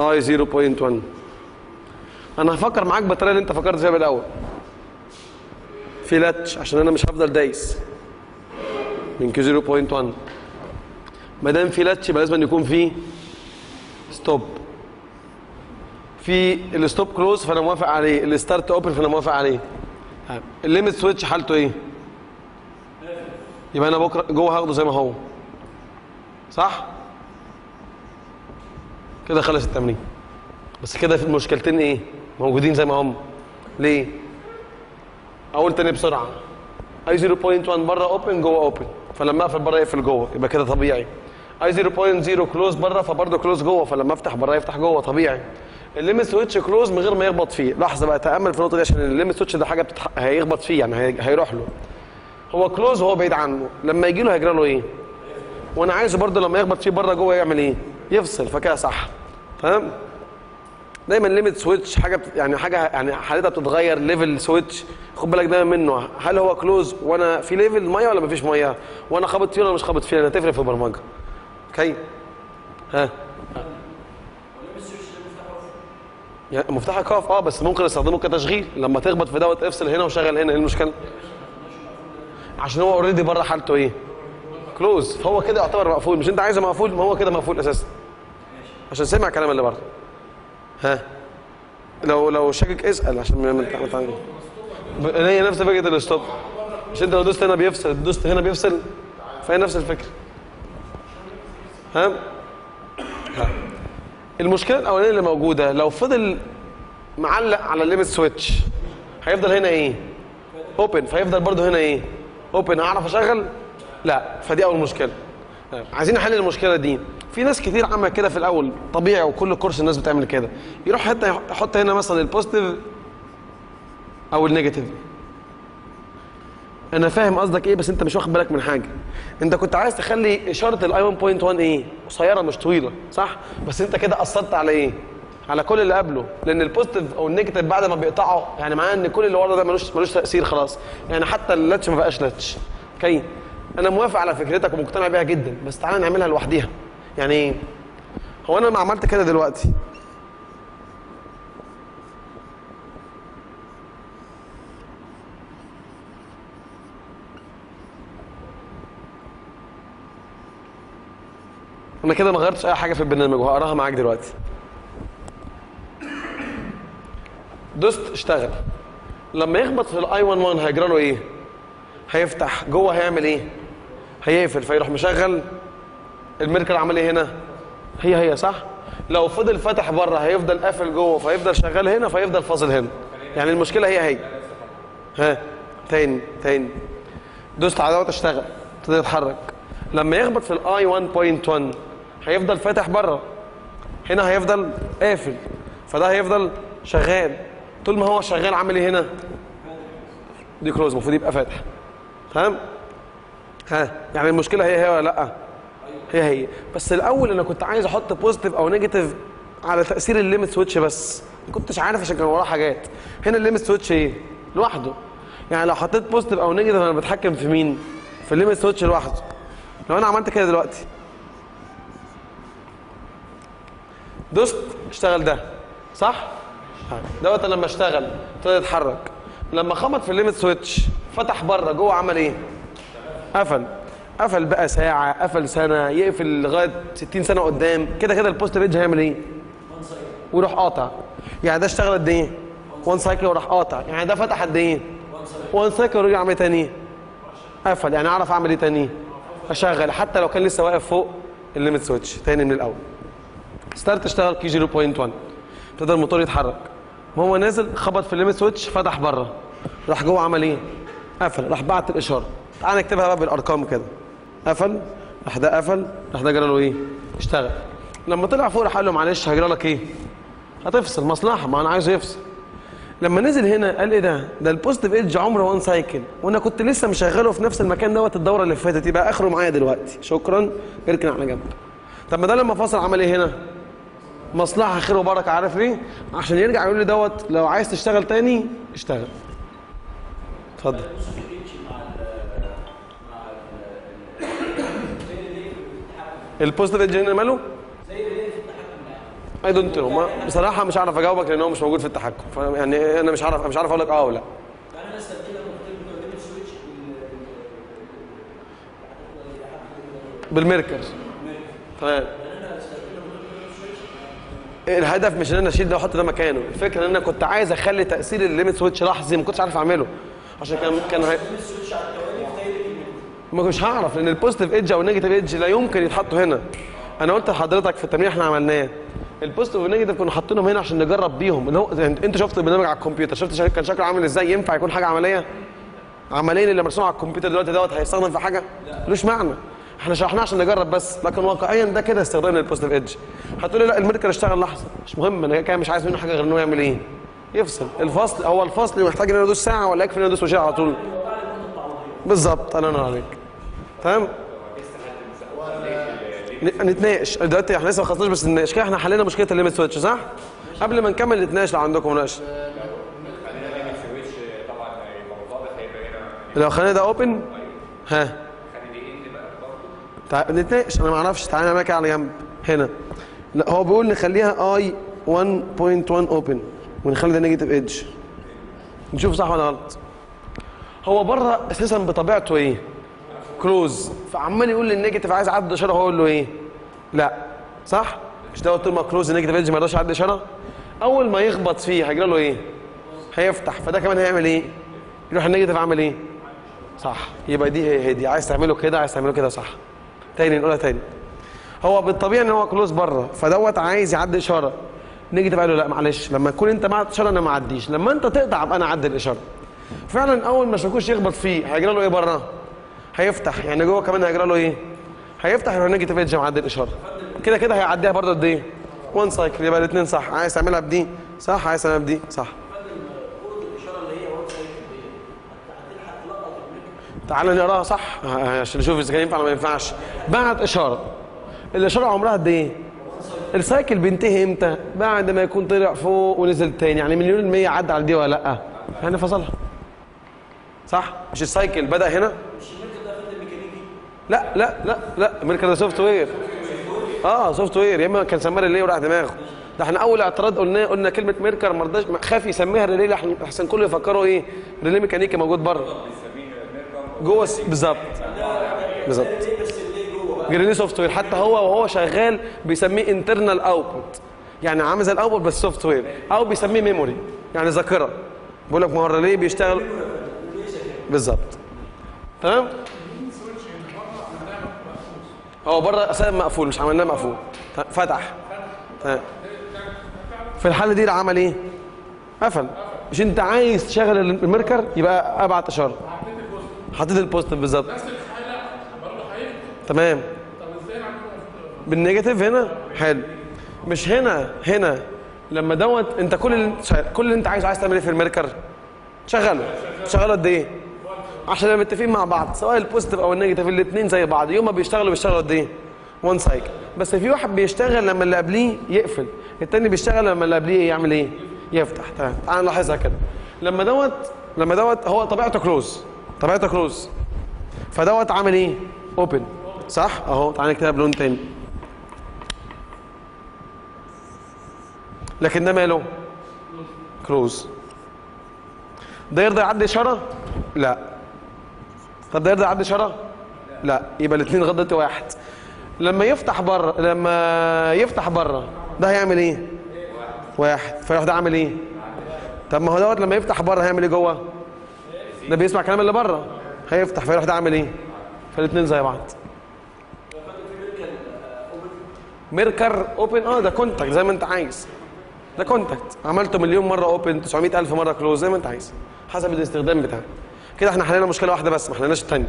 اي 0.1 انا هفكر معاك بالطريقه اللي انت فكرت فيها بالاول في لاتش عشان انا مش هفضل دايس من كيو 0.1 ما دام في لاتش يبقى لازم يكون في ستوب في الستوب كلوز فانا موافق عليه الستارت اوبن فانا موافق عليه الليميت سويتش حالته ايه يبقى انا بكره جوه هاخده زي ما هو صح كده خلص التمرين بس كده في المشكلتين ايه موجودين زي ما هم ليه اقول تاني بسرعه اي 0.1 بره اوبن جوه اوبن فلما اقفل بره يقفل جوه يبقى كده طبيعي اي 0.0 كلوز بره فبرضه كلوز جوه فلما افتح بره يفتح جوه طبيعي الليميت سويتش كلوز من غير ما يخبط فيه لحظه بقى تامل في النقطه دي عشان الليميت سويتش ده حاجه بتتح... هيخبط فيه يعني هي... هيروح له هو كلوز وهو بعيد عنه لما يجي له هيجرى له ايه وانا عايزه برضه لما يخبط فيه بره جوه يعمل ايه يفصل فكده صح تمام دايما ليميت سويتش حاجه بت... يعني حاجه يعني حالتها بتتغير ليفل سويتش خد بالك دايما منه هل هو كلوز وانا في ليفل ميه ولا مفيش ميه وانا خابط فيه ولا مش خابط فيه انا تفرق في البرمجه اوكي ها يعني مفتاحك اقف اه بس ممكن استخدمه كتشغيل لما تخبط في دوت افصل هنا وشغل هنا ايه المشكله عشان هو اوريدي بره حالته ايه كلوز فهو كده يعتبر مقفول مش انت عايزه مقفول ما هو كده مقفول اساسا عشان سمع الكلام اللي بره ها لو لو شاكك اسال عشان ما ما ما تعمل هي نفس فكره الستوب مش انت لو دوست هنا بيفصل دوست هنا بيفصل فهي نفس الفكره ها ها المشكله الاولانيه اللي موجوده لو فضل معلق على الليميت سويتش هيفضل هنا ايه اوبن فيفضل برضو هنا ايه اوبن اعرف اشغل لا فدي اول مشكله عايزين نحل المشكله دي في ناس كتير عملت كده في الاول طبيعي وكل كورس الناس بتعمل كده يروح حتى يحط هنا مثلا البوزيتيف او النيجاتيف انا فاهم قصدك ايه بس انت مش واخد بالك من حاجه انت كنت عايز تخلي اشاره الاي 1.1 ايه قصيره مش طويله صح بس انت كده قصرت على ايه على كل اللي قبله لان البوزيتيف او النيجاتيف بعد ما بيقطعوا يعني معناه ان كل اللي ورا ده ملوش ملوش تاثير خلاص يعني حتى اللاتش ما بقاش لاتش اوكي انا موافق على فكرتك ومقتنع بيها جدا بس تعالى نعملها لوحديها يعني ايه هو انا لما عملت كده دلوقتي انا كده ما غيرتش اي حاجه في البرنامج وهقراها معاك دلوقتي دوست اشتغل لما يخبط في الاي 11 هيجرى له ايه هيفتح جوه هيعمل ايه هيقفل فيروح مشغل الميركل عمل ايه هنا هي هي صح لو فضل فتح بره هيفضل قافل جوه فيفضل شغال هنا فيفضل فاصل هنا يعني المشكله هي هي ها تاني تاني دوست على دوت اشتغل ابتدى يتحرك لما يخبط في الاي 1.1 هيفضل فاتح بره هنا هيفضل قافل فده هيفضل شغال طول ما هو شغال عامل ايه هنا دي كلوز المفروض يبقى فاتح تمام ها يعني المشكله هي هي ولا لا هي هي بس الاول انا كنت عايز احط بوزيتيف او نيجاتيف على تاثير الليميت سويتش بس ما كنتش عارف عشان كان وراه حاجات هنا الليميت سويتش ايه لوحده يعني لو حطيت بوزيتيف او نيجاتيف انا بتحكم في مين في الليميت سويتش لوحده لو انا عملت كده دلوقتي دوست اشتغل ده صح دوت لما اشتغل ابتدى يتحرك لما خبط في الليميت سويتش فتح بره جوه عمل ايه قفل قفل بقى ساعه قفل سنه يقفل لغايه 60 سنه قدام كده كده البوست بيج هيعمل ايه ويروح قاطع يعني ده اشتغل قد ايه وان سايكل وراح قاطع يعني ده فتح قد ايه وان سايكل ورجع عمل ايه تاني قفل يعني اعرف اعمل ايه تاني اشغل حتى لو كان لسه واقف فوق الليميت سويتش تاني من الاول ستارت اشتغل كي 0.1 ابتدى الموتور يتحرك ما هو نازل خبط في الليميت سويتش فتح بره راح جوه عمل ايه قفل راح بعت الاشاره تعال نكتبها بقى بالارقام كده قفل راح ده قفل راح ده جرى له ايه اشتغل لما طلع فوق راح قال له معلش هجرى لك ايه هتفصل مصلحه ما انا عايزه يفصل لما نزل هنا قال ايه ده ده البوزيتيف ايدج عمره وان سايكل وانا كنت لسه مشغله في نفس المكان دوت الدوره اللي فاتت يبقى اخره معايا دلوقتي شكرا اركن على جنب طب ما ده لما فصل عمل ايه هنا مصلحه خير وبركه عارف ليه عشان يرجع يقول لي دوت لو عايز تشتغل تاني اشتغل اتفضل البوزيتيف ايدج هنا ماله اي دونت نو بصراحه مش عارف اجاوبك لان هو مش موجود في التحكم يعني انا مش عارف مش عارف اقول لك اه ولا لا يعني انا استخدمها ممكن بتوع الليمت سويتش بالميركر تمام الهدف مش ان انا اشيل ده واحط ده مكانه الفكره ان انا كنت عايز اخلي تاثير الليميت سويتش لحظي ما كنتش عارف اعمله عشان كان كان هي... ما كنتش هعرف لان البوزيتيف ايدج او النيجاتيف ايدج لا يمكن يتحطوا هنا انا قلت لحضرتك في التمرين احنا عملناه البوزيتيف والنيجاتيف كنا حاطينهم هنا عشان نجرب بيهم اللي هو انت شفت البرنامج على الكمبيوتر شفت شكل- كان شكله عامل ازاي ينفع يكون حاجه عمليه عمليا اللي مرسوم على الكمبيوتر دلوقتي دوت هيستخدم في حاجه ملوش معنى احنا شرحناه عشان نجرب بس لكن واقعيا ده كده استخدام للبوزيتيف ايدج هتقولي لا الميركر اشتغل لحظه مش مهم انا كده مش عايز منه حاجه غير انه يعمل ايه يفصل الفصل هو الفصل محتاج ان انا ادوس ساعه ولا يكفي ان انا ادوس وشيل على طول بالظبط الله ينور عليك تمام ن- نتناقش دلوقتي احنا لسه ما خلصناش بس نتناقش كده احنا حلينا مشكله الليميت سويتش صح؟ قبل ما نكمل نتناقش لو عندكم مناقشه سويتش طبعا يبقى واضح هيبقى هنا لو خلينا ده اوبن ها خلي دي اند بقى برضه تع... نتناقش انا ما اعرفش تعالى نعملها كده على جنب هنا لا هو بيقول نخليها اي 1.1 اوبن ونخلي ده نيجاتيف ايدج نشوف صح ولا غلط هو بره اساسا بطبيعته ايه كلوز فعمال يقول للنيجاتيف عايز اعدي اشاره هو يقول له ايه لا صح مش ده طول ما كلوز نيجاتيف ايدج ما يقدرش يعدي اشاره اول ما يخبط فيه هيجرى له ايه هيفتح فده كمان هيعمل ايه يروح النيجاتيف عامل ايه صح يبقى دي هي هي دي عايز تعمله كده عايز تعمله كده صح تاني نقولها تاني هو بالطبيعي ان هو كلوز بره فدوت عايز يعدي اشاره نيجاتيف قال له لا معلش لما تكون انت معاك اشاره انا ما اعديش لما انت تقطع ابقى انا اعدي الاشاره فعلا اول ما شاكوش يخبط فيه هيجرى له ايه بره هيفتح يعني جوه كمان هيجرى له ايه هيفتح يروح نيجاتيف ايدج معدي الاشاره كده كده هيعديها برضه قد ايه وان سايكل يبقى الاثنين صح عايز تعملها بدي صح عايز تعملها بدي صح الاشاره اللي هي وان سايد دي هتلحق تلقط الميك تعال نقراها صح عشان نشوف اذا كان ينفع ولا ما ينفعش بعت اشاره الاشاره عمرها قد ايه السايكل بينتهي امتى بعد ما يكون طلع فوق ونزل تاني يعني مليون المية عدى على دي ولا لا يعني فصلها صح مش السايكل بدا هنا لا لا لا لا امريكا ده سوفت وير اه سوفت وير يا اما كان سماها ريلي وراح دماغه ده احنا اول اعتراض قلنا قلنا كلمه ميركر ما رضاش خاف يسميها ريلي لحن- احسن كله يفكروا ايه ريلي ميكانيكي موجود بره جوه س- بالظبط بالظبط جريني سوفت وير حتى هو وهو شغال بيسميه انترنال اوتبوت يعني عامل زي الاوتبوت بس سوفت وير او بيسميه ميموري يعني ذاكره بقول لك ما هو الريلي بيشتغل بالظبط تمام هو بره اساسا مقفول مش عملناه مقفول ت- فتح تمام في الحاله دي عمل ايه قفل مش انت عايز تشغل الميركر يبقى ابعت اشاره حطيت البوزيتيف بالظبط تمام بالنيجاتيف هنا حلو مش هنا هنا لما دوت انت كل اللي كل اللي انت عايزه عايز تعمل ايه في الميركر شغله شغله قد ايه عشان نبقى متفقين مع بعض سواء البوزيتيف او النيجاتيف الاثنين زي بعض يوم ما بيشتغلوا بيشتغلوا قد ايه وان سايكل بس في واحد بيشتغل لما اللي قبليه يقفل التاني بيشتغل لما اللي قبليه يعمل ايه يفتح تمام تعال نلاحظها كده لما دوت لما دوت هو طبيعته كلوز طبيعته كلوز فدوت عامل ايه اوبن صح اهو تعالى نكتبها بلون تاني لكن ده ماله كلوز ده يرضى يعدي اشاره لا طب ده يرضى يعدي اشاره لا يبقى الاثنين لغايه دلوقتي واحد لما يفتح بره لما يفتح بره ده هيعمل ايه واحد فيروح ده عامل ايه طب ما هو دوت لما يفتح بره هيعمل ايه جوه ده بيسمع كلام اللي بره هيفتح فيروح ده عامل ايه فالاثنين زي بعض ميركر اوبن اه ده كونتاكت زي ما انت عايز ده كونتاكت عملته مليون مره اوبن 900000 مره كلوز زي ما انت عايز حسب الاستخدام بتاعك كده احنا حلينا مشكله واحده بس ما حليناش الثانيه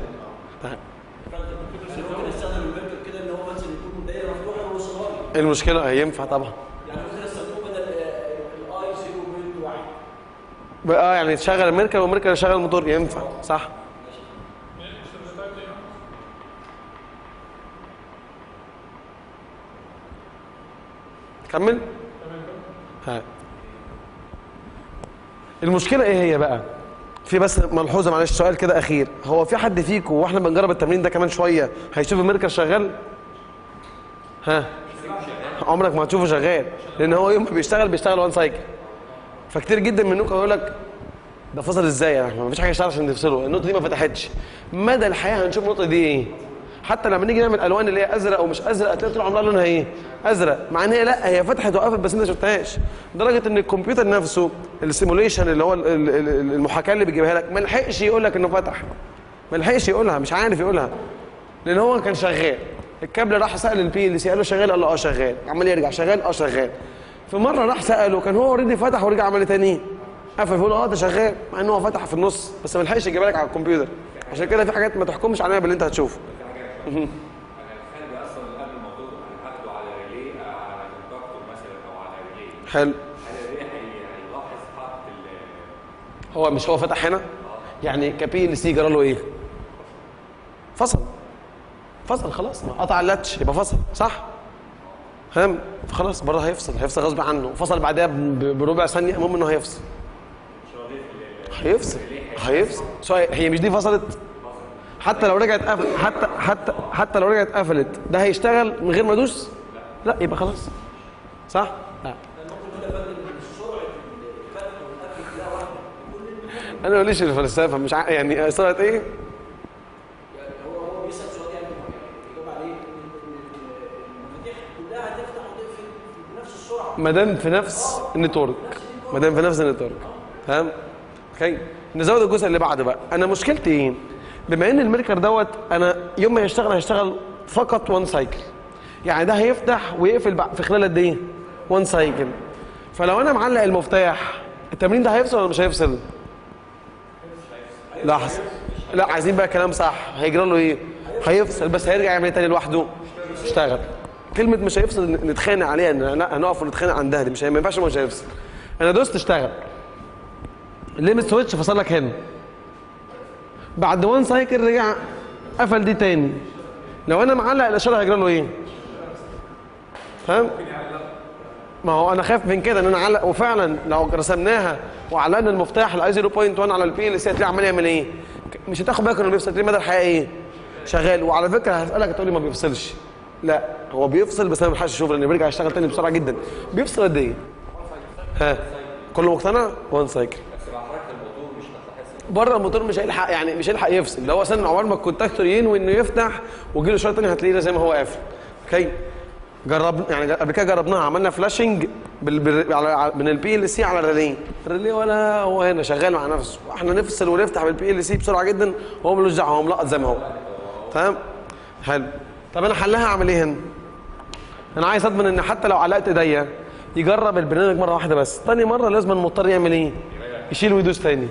ممكن استخدم الميركر كده ان هو مثلا يكون دايره مفتوحه ويوصلها لي المشكله هينفع طبعا يعني ممكن استخدمه بدل الاي 0.1 بقى اه يعني تشغل الميركل والميركل يشغل الموتور ينفع صح كمل ها المشكله ايه هي بقى في بس ملحوظه معلش سؤال كده اخير هو في حد فيكم واحنا بنجرب التمرين ده كمان شويه هيشوف الميركل شغال ها عمرك ما هتشوفه شغال لان هو يوم ما بيشتغل بيشتغل وان سايكل فكتير جدا منكم يقول لك ده فصل ازاي يعني ما فيش حاجه يشتغل عشان تفصله النقطه دي ما فتحتش مدى الحياه هنشوف النقطه دي ايه حتى لما نيجي نعمل الوان اللي هي ازرق ومش ازرق هتلاقي طول عمرها لونها ايه ازرق مع ان هي لا هي فتحت وقفت بس انت ما شفتهاش لدرجه ان الكمبيوتر نفسه السيموليشن اللي هو ال- ال- ال- المحاكاه اللي بيجيبها لك ما لحقش يقول لك انه فتح ما لحقش يقولها مش عارف يقولها لان هو كان شغال الكابل راح سال البي ال سي قال له شغال قال له اه شغال عمال يرجع شغال اه شغال في مره راح ساله كان هو اوريدي فتح ورجع عمل تاني قفل بيقول اه ده شغال مع ان هو فتح في النص بس ما لحقش يجيبها لك على الكمبيوتر عشان كده في حاجات ما تحكمش عليها باللي انت هتشوفه انا الخارج اصلا قبل الموضوع هاخده على ريلي آه، على كونتاكتور مثلا او على ريلي حلو هل الريلي هي- هيلاحظ حركه ال هو مش هو فتح هنا يعني كبي ال سي جرى له ايه فصل فصل خلاص ما قطع اللاتش يبقى فصل صح فاهم خلاص بره هيفصل هيفصل غصب عنه فصل بعدها ب- بربع ثانيه المهم انه هيفصل هيفصل هيفصل سؤال هي مش دي فصلت حتى لو رجعت قفل حتى حتى حتى لو رجعت قفلت ده هيشتغل من غير ما ادوس لا يبقى خلاص صح لا انا ماليش في الفلسفه مش ع... يعني سرعه ايه يعني هو هو بيسال سؤال يعني الاجابه عليه ان إن المفاتيح كلها هتفتح وتقفل بنفس السرعه ما دام في نفس النتورك ما دام في نفس النتورك فاهم اوكي نزود الجزء اللي بعده بقى انا مشكلتي ايه بما ان الميركر دوت انا يوم ما يشتغل هيشتغل فقط وان سايكل يعني ده هيفتح ويقفل بقى في خلال قد ايه وان سايكل فلو انا معلق المفتاح التمرين ده هيفصل ولا مش هيفصل لحظه لا عايزين بقى كلام صح هيجرى له ايه هيفصل بس هيرجع يعمل ايه تاني لوحده يشتغل كلمه مش هيفصل ن- نتخانق عليها ان لا هنقف ونتخانق عندها دي مش هي- ما ينفعش مش هيفصل انا دوست اشتغل الليمت سويتش فصل لك هنا بعد وان سايكل رجع قفل دي تاني لو انا معلق الاشاره هيجرى له ايه فاهم ما هو انا خايف من كده ان انا اعلق وفعلا لو رسمناها وعلقنا المفتاح الاي 0.1 على البي ال سي هتلاقي عمال يعمل ايه مش هتاخد بالك انه بيفصل تلاقي مدى الحياه ايه شغال وعلى فكره هسالك هتقول لي ما بيفصلش لا هو بيفصل بس انا ما بلحقش اشوف لان بيرجع يشتغل تاني بسرعه جدا بيفصل قد ايه ها كله مقتنع وان سايكل بس مع حركه الموتور مش هتحس بره الموتور مش هيلحق يعني مش هيلحق يفصل ده هو اصلا عقبال ما الكونتاكتور ينوي انه يفتح ويجي له اشاره ثانيه هتلاقيه زي ما هو قافل اوكي جرب يعني قبل كده جربناها عملنا فلاشنج بال... بال... على... على- من البي ال سي على الريلي الريلي ولا هو هنا شغال مع نفسه احنا نفصل ونفتح بالبي ال سي بسرعه جدا وهو ملوش دعوه هو ملقط زي ما هو تمام حلو طب انا حلها اعمل ايه هنا انا عايز اضمن ان حتى لو علقت ايديا يجرب البرنامج مره واحده بس تاني مره لازم المضطر يعمل ايه يشيل ويدوس تاني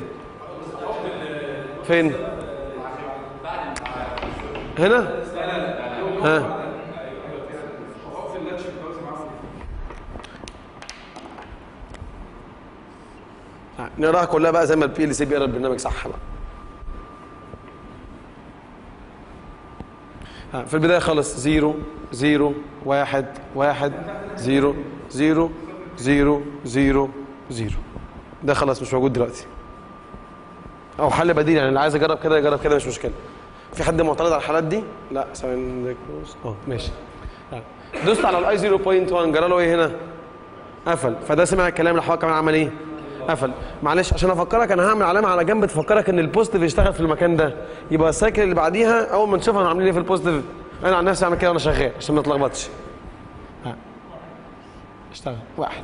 فين هنا ها نقراها كلها بقى زي ما البي ال سي بيقرا البرنامج صح بقى ها، في البداية خالص زيرو زيرو واحد واحد زيرو زيرو زيرو زيرو زيرو ده خلاص مش موجود دلوقتي او حل بديل يعني اللي عايز يجرب كده يجرب كده مش مشكله في حد معترض على الحالات دي لا ثواني اه ماشي ها. دوست على الاي 0.1 جرى له ايه هنا قفل فده سمع الكلام اللي حضرتك كمان عمل ايه قفل معلش عشان افكرك انا هعمل علامه على جنب تفكرك ان البوزيتيف يشتغل في المكان ده يبقى السايكل اللي بعديها اول ما نشوفها عاملين ايه في البوزيتيف انا عن نفسي اعمل كده وانا شغال عشان ما اتلخبطش ها. اشتغل واحد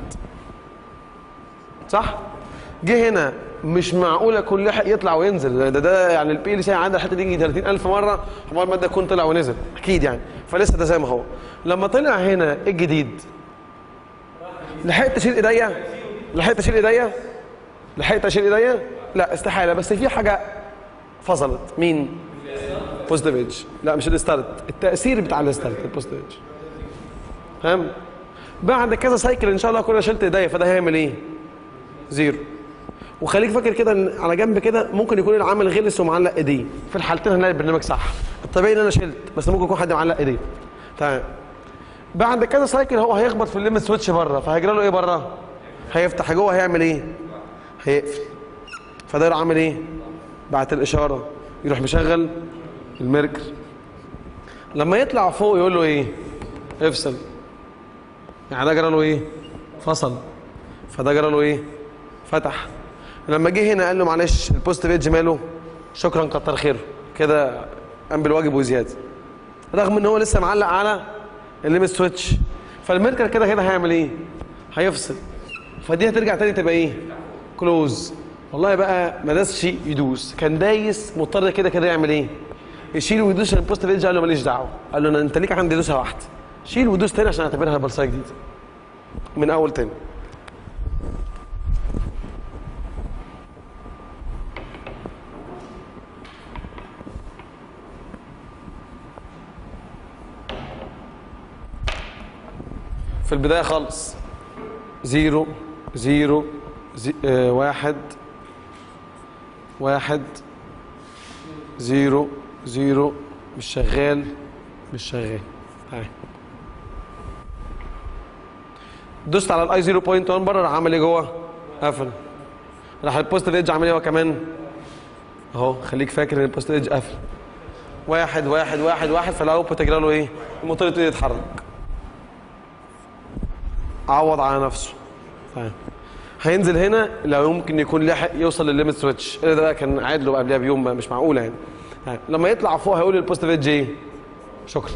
صح جه هنا مش معقوله كل حق يطلع وينزل ده ده يعني البي ال سي عندها الحته دي يجي 30000 مره عمال ما ده يكون طلع ونزل اكيد يعني فلسه ده زي ما هو لما طلع هنا ايه الجديد لحقت اشيل ايديا لحقت اشيل ايديا لحقت اشيل ايديا لا استحاله بس في حاجه فصلت مين بوزيتيف ايدج لا مش الستارت التاثير بتاع الستارت البوزيتيف ايدج فاهم بعد كذا سايكل ان شاء الله اكون شلت ايديا فده هيعمل ايه زيرو وخليك فاكر كده ان على جنب كده ممكن يكون العامل غلس ومعلق ايديه في الحالتين هنلاقي البرنامج صح الطبيعي ان انا شلت بس ممكن يكون حد معلق ايديه تمام بعد كذا سايكل هو هيخبط في الليمت سويتش بره فهيجرى له ايه بره هيفتح جوه هيعمل ايه هيقفل فده يروح عامل ايه بعت الاشاره يروح مشغل الميركر لما يطلع فوق يقول له ايه افصل يعني ده جرى له ايه فصل فده جرى له ايه فتح لما جه هنا قال له معلش البوزيتيف ايدج ماله شكرا كتر خيره كده قام بالواجب وزياده رغم ان هو لسه معلق على الليمت سويتش فالميركر كده كده هيعمل ايه هيفصل فدي هترجع تاني تبقى ايه كلوز والله بقى ما داسش يدوس كان دايس مضطر كده كده يعمل ايه يشيل ويدوس عشان البوست ايدج قال له ماليش دعوه قال له أنا- انت ليك عندي دوسه واحده شيل ودوس تاني عشان اعتبرها بلصايه جديده من اول تاني في البداية خالص زيرو زيرو زي آه واحد واحد زيرو زيرو مش شغال مش شغال تعالى دوست على الاي 0.1 بره راح عامل ايه جوه؟ قفل راح البوست ايدج عامل ايه هو كمان؟ اهو خليك فاكر ان البوست ايدج قفل واحد واحد واحد واحد فالاوتبوت يجرى له ايه؟ الموتور يبتدي يتحرك عوض على نفسه طيب هينزل هنا لو يمكن يكون لحق يوصل للليمت سويتش ايه ده بقى كان قاعد له قبلها بيوم بقى مش معقوله يعني طيب. لما يطلع فوق هيقول البوزيتيف ايدج ايه شكرا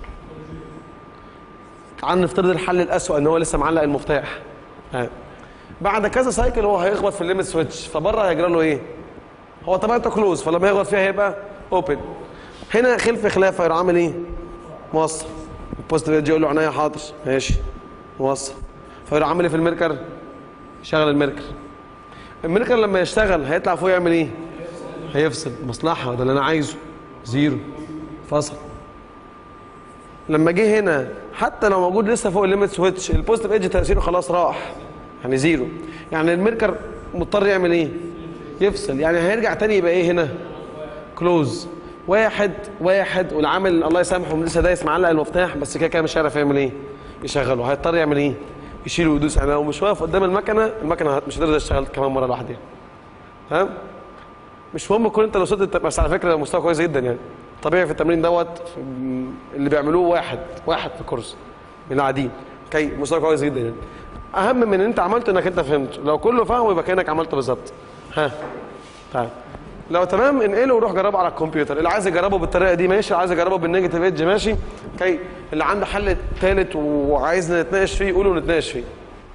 تعال نفترض الحل الاسوأ ان هو لسه معلق المفتاح طيب. بعد كذا سايكل هو هيخبط في الليمت سويتش فبره هيجرى له ايه هو طبيعته كلوز فلما يخبط فيها هيبقى اوبن هنا خلف خلاف هيروح عامل ايه موصل البوزيتيف ايدج يقول له عينيا حاضر ماشي موصل فيروح عامل ايه في الميركر شغل الميركر الميركر لما يشتغل هيطلع فوق يعمل ايه هيفصل مصلحه ده اللي انا عايزه زيرو فصل لما جه هنا حتى لو موجود لسه فوق الليميت سويتش البوزيتيف ايدج تاثيره خلاص راح يعني زيرو يعني الميركر مضطر يعمل ايه يفصل يعني هيرجع تاني يبقى ايه هنا كلوز واحد واحد والعامل الله يسامحه لسه دايس معلق المفتاح بس كده كده مش هيعرف يعمل ايه يشغله هيضطر يعمل ايه يشيل ويدوس يعني لو مش واقف قدام المكنه المكنه مش هتقدر تشتغل كمان مره لوحدها تمام مش مهم تكون انت لو وصلت بس على فكره مستوى كويس جدا يعني طبيعي في التمرين دوت اللي بيعملوه واحد واحد في الكورس من العاديين اوكي مستوى كويس جدا يعني اهم من ان انت عملته انك انت فهمت لو كله فاهمه يبقى كانك عملته بالظبط ها تعال لو تمام انقله وروح جربه على الكمبيوتر اللي عايز يجربه بالطريقه دي ماشي اللي عايز يجربه بالنيجاتيف ايدج ماشي اوكي اللي عنده حل ثالث وعايزنا نتناقش فيه قولوا نتناقش فيه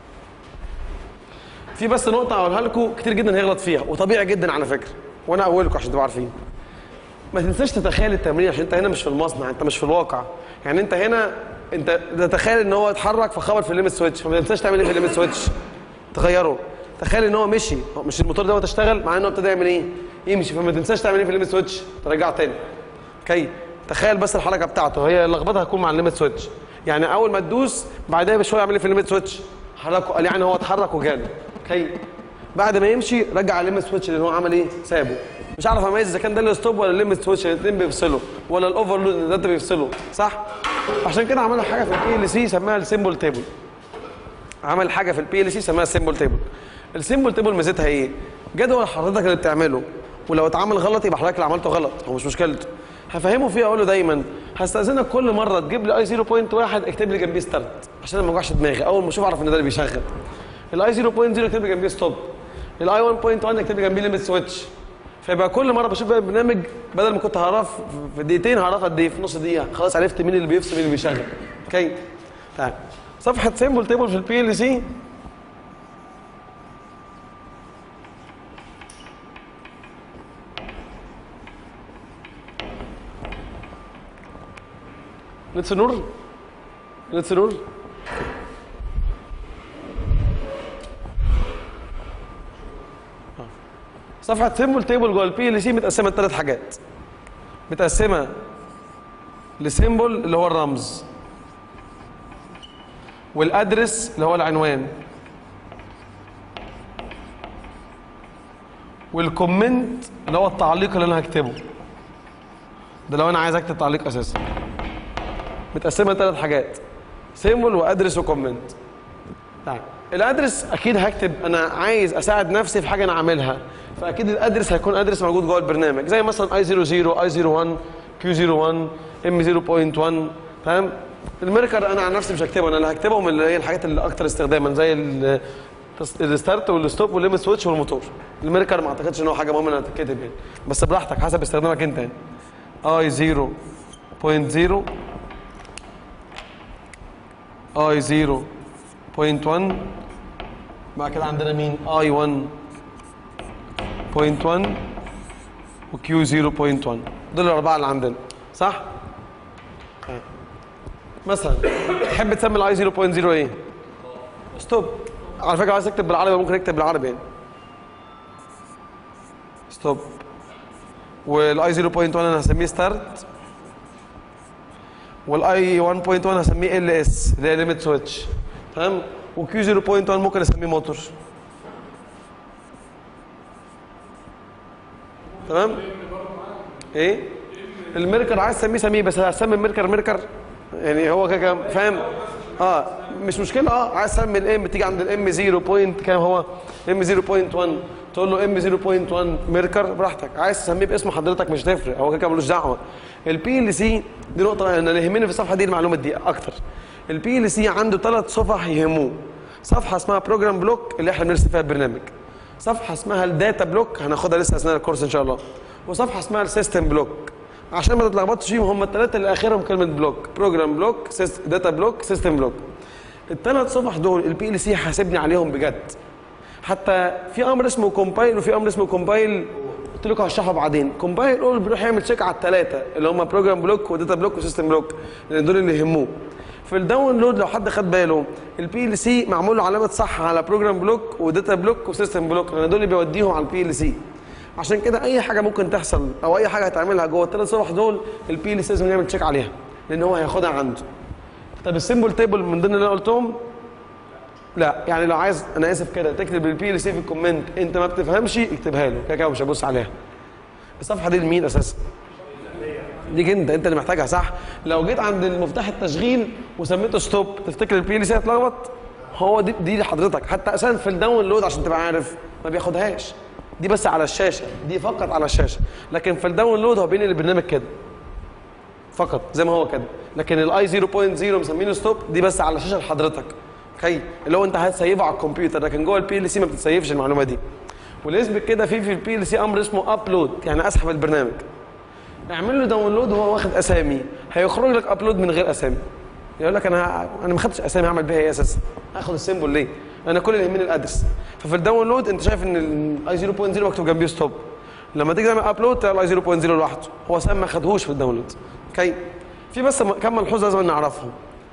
في بس نقطه هقولها لكم كتير جدا هيغلط فيها وطبيعي جدا على فكره وانا اقول لكم عشان تبقوا عارفين ما تنساش تتخيل التمرين عشان انت هنا مش في المصنع انت مش في الواقع يعني انت هنا انت تتخيل ان هو اتحرك فخبط في الليمت سويتش فما تنساش تعمل ايه في الليمت سويتش تغيره تخيل ان هو مشي هو مش الموتور دوت اشتغل مع انه ابتدى يعمل ايه يمشي فما تنساش تعمل ايه في الليمت سويتش ترجعه تاني اوكي تخيل بس الحركه بتاعته هي اللخبطه هتكون مع الليمت سويتش يعني اول ما تدوس بعدها بشويه اعمل ايه في الليمت سويتش حركه يعني هو اتحرك وجاله اوكي بعد ما يمشي رجع الليمت سويتش اللي هو عمل ايه سابه مش عارف اميز اذا كان ده الستوب ولا الليمت سويتش الاثنين بيفصلوا ولا الاوفرلود ده انت بيفصلوا صح عشان كده عملنا حاجه في البي ال سي سماها السيمبل تيبل عمل حاجه في البي ال سي سماها السيمبل تيبل السيمبل تيبل ميزتها ايه جدول حضرتك اللي بتعمله ولو اتعمل غلط يبقى حضرتك اللي عملته غلط هو مش مشكلته هفهمه فيها اقول له دايما هستاذنك كل مره تجيب لي اي 0.1 اكتب لي جنبيه ستارت عشان ما اوجعش دماغي اول ما اشوف اعرف ان ده اللي بيشغل الاي 0.0 اكتب لي جنبيه ستوب الاي 1.1 اكتب لي جنبيه ليميت سويتش فيبقى كل مره بشوف بقى البرنامج بدل ما كنت هعرف في دقيقتين هعرف قد ايه في نص دقيقه خلاص عرفت مين اللي بيفصل مين اللي بيشغل اوكي تعال صفحه سيمبل تيبل في البي ال سي نتس نور نتس نور صفحه سيمبل تيبل جوه البي ال سي متقسمه لثلاث حاجات متقسمه لسيمبل اللي هو الرمز والادرس اللي هو العنوان والكومنت اللي هو التعليق اللي انا هكتبه ده لو انا عايز اكتب تعليق اساسا متقسمه لثلاث حاجات سيمبل وادرس وكومنت طيب الادرس اكيد هكتب انا عايز اساعد نفسي في حاجه انا عاملها فاكيد الادرس هيكون ادرس موجود جوه البرنامج زي مثلا اي 00 اي 01 كيو 01 ام 0.1 فاهم الميركر انا عن نفسي مش هكتبه انا اللي هكتبهم اللي هي الحاجات اللي اكتر استخداما زي ال- التس- الستارت والستوب والليمت سويتش والموتور الميركر ما اعتقدش ان هو حاجه مهمه انها تتكتب يعني بس براحتك حسب استخدامك انت يعني اي 0.0 اي 0.1 بعد كده عندنا مين اي 1.1 وكيو 0.1 دول الاربعه اللي عندنا صح مثلا تحب تسمي الاي 0.0 ايه ستوب على فكره عايز تكتب بالعربي ممكن اكتب بالعربي يعني ستوب والاي 0.1 انا هسميه ستارت والاي 1.1 هسميه ال اس اللي هي ليميت سويتش تمام وكيو 0.1 ممكن اسميه موتور تمام ايه الميركر عايز تسميه سميه بس هسمي الميركر ميركر يعني هو كده كده فاهم اه مش مشكله اه عايز تسمي الام تيجي عند الام 0 بوينت كام هو ام 0.1 تقول له ام 0.1 ميركر براحتك عايز تسميه باسم حضرتك مش تفرق هو كده كده ملوش دعوه البي ال سي دي نقطه انا اللي يهمني في الصفحه دي المعلومه دي اكتر البي ال سي عنده ثلاث صفح يهموه صفحه اسمها بروجرام بلوك اللي احنا بنرسم فيها البرنامج صفحه اسمها الداتا بلوك هناخدها لسه اثناء الكورس ان شاء الله وصفحه اسمها السيستم بلوك عشان ما تتلخبطش فيهم هم الثلاثه اللي اخرهم كلمه بلوك بروجرام بلوك داتا بلوك سيستم بلوك الثلاث صفح دول البي ال سي حاسبني عليهم بجد حتى في امر اسمه كومبايل وفي امر اسمه كومبايل قلت لكم هشرحه بعدين كومبايل اول بيروح يعمل تشيك على الثلاثه اللي هم بروجرام بلوك وداتا بلوك وسيستم بلوك لان دول اللي يهموه في الداونلود لو حد خد باله البي ال سي معمول له علامه صح على بروجرام بلوك وداتا بلوك وسيستم بلوك لان دول اللي بيوديهم على البي ال سي عشان كده اي حاجه ممكن تحصل او اي حاجه هتعملها جوه الثلاث صفح دول البي ال سي لازم يعمل تشيك عليها لان هو هياخدها عنده طب السيمبل تيبل من ضمن اللي انا قلتهم لا يعني لو عايز انا اسف كده تكتب البي ال سي في الكومنت انت ما بتفهمش اكتبها له كده كده مش هبص عليها الصفحه دي لمين اساسا ليك انت انت اللي محتاجها صح لو جيت عند المفتاح التشغيل وسميته ستوب تفتكر البي ال سي هتلخبط هو دي دي لحضرتك حتى اساسا في الداونلود عشان تبقى عارف ما بياخدهاش دي بس على الشاشه دي فقط على الشاشه لكن في الداونلود هو بينقل البرنامج كده فقط زي ما هو كده لكن الاي 0.0 مسمينه ستوب دي بس على الشاشه لحضرتك اوكي اللي هو انت هتسيفه على الكمبيوتر لكن جوه البي ال سي ما بتتسيفش المعلومه دي والاسم كده في في البي ال سي امر اسمه ابلود يعني اسحب البرنامج اعمل له داونلود وهو واخد اسامي هيخرج لك ابلود من غير اسامي يقول لك انا انا ما خدتش اسامي اعمل بيها ايه اساسا هاخد السيمبل ليه انا كل اللي يهمني الادرس ففي الداونلود انت شايف ان الاي 0.0 مكتوب جنبيه ستوب لما تيجي تعمل ابلود تلاقي الاي 0.0 لوحده هو سام ما خدهوش في الداونلود اوكي في بس م- كم ملحوظه لازم نعرفهم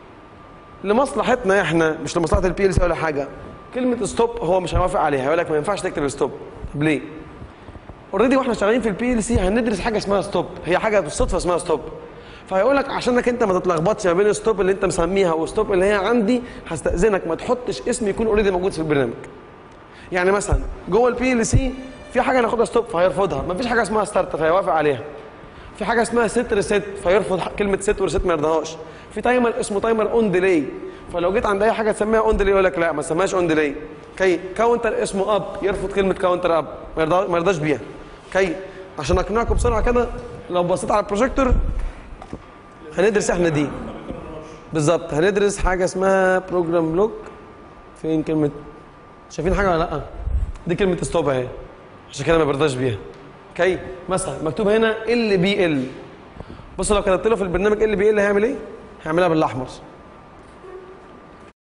لمصلحتنا احنا مش لمصلحه البي ال سي ولا حاجه كلمه ستوب هو مش هيوافق عليها هيقول لك ما ينفعش تكتب ستوب طب ليه اوريدي واحنا شغالين في البي ال سي هندرس حاجه اسمها ستوب هي حاجه بالصدفه اسمها ستوب فهيقول لك عشانك انت ما تتلخبطش ما بين الستوب اللي انت مسميها والستوب اللي هي عندي هستاذنك ما تحطش اسم يكون اوريدي موجود في البرنامج يعني مثلا جوه البي ال سي في حاجه ناخدها ستوب فهيرفضها ما فيش حاجه اسمها ستارت فهيوافق عليها في حاجه اسمها ست ريست فيرفض كلمه ست وريست ما يرضاهاش في تايمر اسمه تايمر اون ديلي فلو جيت عند اي حاجه تسميها اون ديلي يقول لك لا ما تسميهاش اون ديلي كي كاونتر اسمه اب يرفض كلمه كاونتر اب ما يرضى- ما يرضاش بيها كي عشان اقنعكم بسرعه كده لو بصيت على البروجيكتور هندرس احنا دي بالظبط هندرس حاجه اسمها بروجرام بلوك فين كلمه شايفين حاجه ولا لا دي كلمه ستوب اهي عشان كده ما برضاش بيها اوكي مثلا مكتوب هنا ال بي ال بص لو كتبت له في البرنامج ال بي ال هيعمل ايه هيعملها بالاحمر